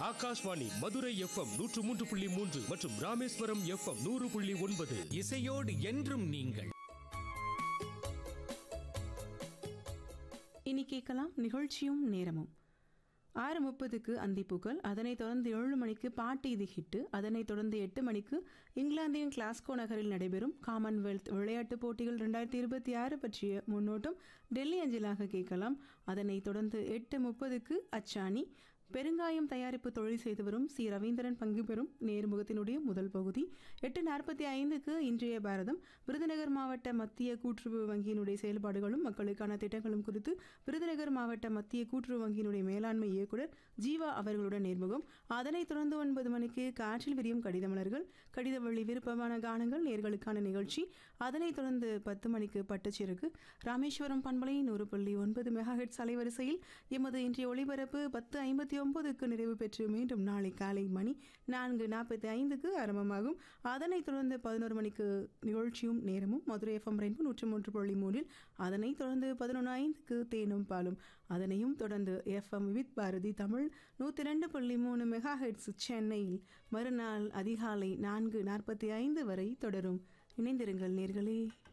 Akashvani Madurai FM நூற்று மூன்று புள்ளி மூன்று மற்றும் ராமேஸ்வரம் எஃப்எம் நூறு புள்ளி ஒன்பது இசையோடு என்றும் நீங்கள் இனி கேட்கலாம் நிகழ்ச்சியும் நேரமும் ஆறு முப்பதுக்கு அந்திப்பூக்கள் அதனைத் தொடர்ந்து ஏழு மணிக்கு பாட்டு இது ஹிட்டு அதனைத் தொடர்ந்து எட்டு மணிக்கு இங்கிலாந்தின் கிளாஸ்கோ நகரில் நடைபெறும் காமன்வெல்த் விளையாட்டுப் போட்டிகள் ரெண்டாயிரத்தி இருபத்தி ஆறு பற்றிய முன்னோட்டம் டெல்லி அஞ்சலாக கேட்கலாம் அதனைத் தொடர்ந்து எட்டு முப்பதுக்கு அச்சாணி பெருங்காயம் தயாரிப்பு தொழில் செய்து வரும் சி ரவீந்திரன் பங்கு பெறும் நேர்முகத்தினுடைய முதல் பகுதி எட்டு நாற்பத்தி ஐந்துக்கு இன்றைய பாரதம் விருதுநகர் மாவட்ட மத்திய கூட்டுறவு வங்கியினுடைய செயல்பாடுகளும் மக்களுக்கான திட்டங்களும் குறித்து விருதுநகர் மாவட்ட மத்திய கூட்டுறவு வங்கியினுடைய மேலாண்மை இயக்குனர் ஜீவா அவர்களுடன் நேர்முகம் அதனைத் தொடர்ந்து ஒன்பது மணிக்கு காற்றில் விரியும் கடித மலர்கள் கடித வழி விருப்பமான கானங்கள் நேர்களுக்கான நிகழ்ச்சி அதனைத் தொடர்ந்து பத்து மணிக்கு பட்டுச்சிறகு ராமேஸ்வரம் பண்பலை நூறு புள்ளி ஒன்பது மெகாஹெட்ஸ் அலைவரிசையில் எமது இன்றைய ஒளிபரப்பு பத்து ஐம்பத்தி ஒன்பதுக்கு நிறைவு பெற்று மீண்டும் நாளை காலை மணி நான்கு நாற்பத்தி ஐந்துக்கு ஆரம்பமாகும் அதனைத் தொடர்ந்து பதினோரு மணிக்கு நிகழ்ச்சியும் நேரமும் மதுரை எஃப்எம் ரெயின்போ நூற்றி மூன்று புள்ளி மூணில் அதனைத் தொடர்ந்து பதினொன்று ஐந்துக்கு தேனும் பாலும் அதனையும் தொடர்ந்து எஃப்எம் வித் பாரதி தமிழ் நூற்றி ரெண்டு புள்ளி மூணு மெகா ஹெட்ஸ் சென்னையில் மறுநாள் அதிகாலை நான்கு நாற்பத்தி ஐந்து வரை தொடரும் இணைந்திருங்கள் நேர்களே